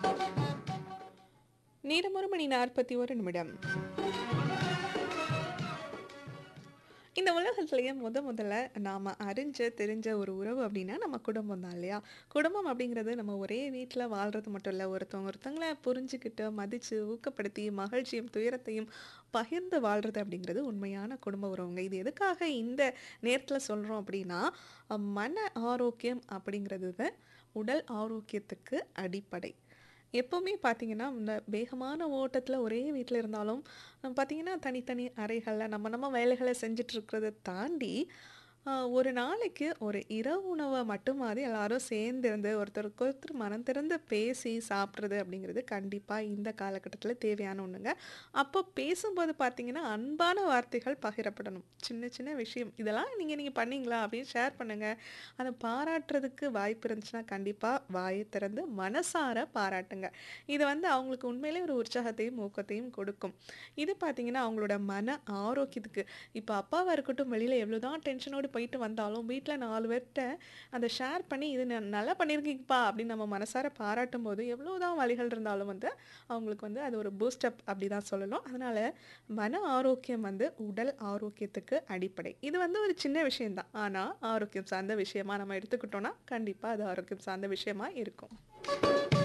நேரம் ஒரு மணி நாற்பத்தி ஒரு நிமிடம் இந்த உலகத்திலேயே முத முதல்ல நாம அறிஞ்ச தெரிஞ்ச ஒரு உறவு அப்படின்னா நம்ம குடும்பம் தான் இல்லையா குடும்பம் அப்படிங்கிறது நம்ம ஒரே வீட்டில் வாழ்றது மட்டும் இல்லை ஒருத்தவங்க ஒருத்தவங்கள புரிஞ்சுக்கிட்டு மதித்து ஊக்கப்படுத்தி மகிழ்ச்சியும் துயரத்தையும் பகிர்ந்து வாழ்றது அப்படிங்கிறது உண்மையான குடும்ப உறவுங்க இது எதுக்காக இந்த நேரத்தில் சொல்கிறோம் அப்படின்னா அஹ், மன ஆரோக்கியம் அப்படிங்கிறது தான் உடல் ஆரோக்கியத்துக்கு அடிப்படை எப்போவுமே பார்த்தீங்கன்னா இந்த வேகமான ஓட்டத்தில் ஒரே வீட்டில் இருந்தாலும் நம்ம பார்த்தீங்கன்னா தனித்தனி அறைகளில் நம்ம நம்ம வேலைகளை செஞ்சுட்டு இருக்கிறத தாண்டி ஆஹ், ஒரு நாளைக்கு ஒரு இரவு உணவை மட்டுமாவது எல்லாரும் சேர்ந்து இருந்து ஒருத்தருக்கு ஒருத்தர் மனம் திறந்து பேசி சாப்பிட்றது அப்படிங்கிறது கண்டிப்பாக இந்த காலகட்டத்தில் தேவையான ஒன்றுங்க அப்போ பேசும்போது பார்த்தீங்கன்னா அன்பான வார்த்தைகள் பகிரப்படணும் சின்ன சின்ன விஷயம் இதெல்லாம் நீங்கள் நீங்கள் பண்ணீங்களா அப்படின்னு ஷேர் பண்ணுங்கள் அதை பாராட்டுறதுக்கு வாய்ப்பு இருந்துச்சுன்னா கண்டிப்பாக வாயை திறந்து மனசார பாராட்டுங்க இது வந்து அவங்களுக்கு உண்மையிலே ஒரு உற்சாகத்தையும் ஊக்கத்தையும் கொடுக்கும் இது பார்த்தீங்கன்னா அவங்களோட மன ஆரோக்கியத்துக்கு இப்போ அப்பாவாக இருக்கட்டும் வெளியில் எவ்வளோதான் டென்ஷனோடு போயிட்டு வந்தாலும் வீட்டில் நாலு பேர்கிட்ட அதை ஷேர் பண்ணி இது ந- நல்லா பண்ணியிருக்கீங்கப்பா அப்படின்னு நம்ம மனசார பாராட்டும் போது எவ்வளோதான் வழிகள் இருந்தாலும் வந்து அவங்களுக்கு வந்து அது ஒரு பூஸ்டப் அப்படி தான் சொல்லணும் அதனால் மன ஆரோக்கியம் வந்து உடல் ஆரோக்கியத்துக்கு அடிப்படை இது வந்து ஒரு சின்ன விஷயம்தான் ஆனால் ஆரோக்கியம் சார்ந்த விஷயமா நம்ம எடுத்துக்கிட்டோம்னா கண்டிப்பாக அது ஆரோக்கியம் சார்ந்த விஷயமா இருக்கும்